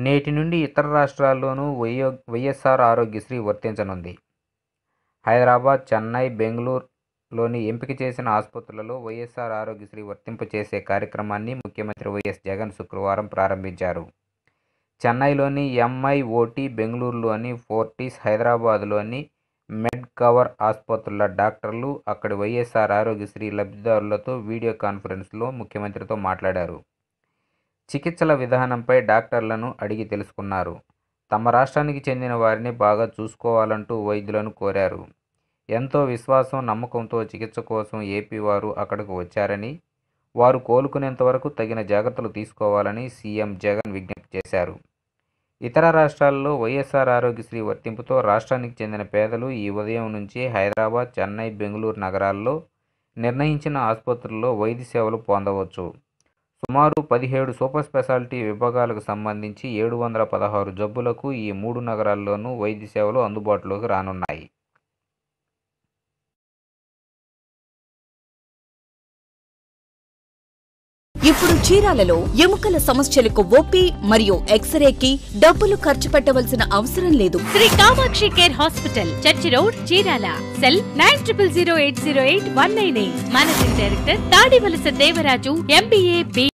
నేటి నుండి ఇతర రాష్ట్రాల్లోనూ వైయో వైఎస్ఆర్ ఆరోగ్యశ్రీ వర్తించనుంది హైదరాబాద్ చెన్నై బెంగళూరులోని ఎంపిక చేసిన ఆసుపత్రులలో వైఎస్ఆర్ ఆరోగ్యశ్రీ వర్తింపచేసే కార్యక్రమాన్ని ముఖ్యమంత్రి వైఎస్ జగన్ శుక్రవారం ప్రారంభించారు చెన్నైలోని ఎంఐఓటి బెంగళూరులోని ఫోర్టిస్ హైదరాబాద్లోని మెడ్ కవర్ ఆసుపత్రుల డాక్టర్లు అక్కడి వైఎస్ఆర్ ఆరోగ్యశ్రీ లబ్ధిదారులతో వీడియో కాన్ఫరెన్స్లో ముఖ్యమంత్రితో మాట్లాడారు చికిత్సల విధానంపై డాక్టర్లను అడిగి తెలుసుకున్నారు తమ రాష్ట్రానికి చెందిన వారిని బాగా చూసుకోవాలంటూ వైద్యులను కోరారు ఎంతో విశ్వాసం నమ్మకంతో చికిత్స కోసం ఏపీ వారు అక్కడికి వచ్చారని వారు కోలుకునేంత వరకు తగిన జాగ్రత్తలు తీసుకోవాలని సీఎం జగన్ విజ్ఞప్తి చేశారు ఇతర రాష్ట్రాల్లో వైఎస్ఆర్ ఆరోగ్యశ్రీ వర్తింపుతో రాష్ట్రానికి చెందిన పేదలు ఈ ఉదయం నుంచి హైదరాబాద్ చెన్నై బెంగళూరు నగరాల్లో నిర్ణయించిన ఆసుపత్రుల్లో వైద్య సేవలు పొందవచ్చు సుమారు పదిహేడు సూపర్ స్పెషాలిటీ విభాగాలకు సంబంధించి ఏడు వందల పదహారు జబ్బులకు ఈ మూడు నగరాల్లోనూ వైద్య సేవలు అందుబాటులోకి రానున్నాయి ఇప్పుడు చీరాలలో ఎముకల సమస్యలకు ఓపీ మరియు ఎక్స్రేకి డబ్బులు ఖర్చు పెట్టవలసిన అవసరం లేదు Sri Kamakshi care hospital church road Chirala cell nine triple zero eight zero eight one nine eight managing director Tadivalasa Devaraju MBA B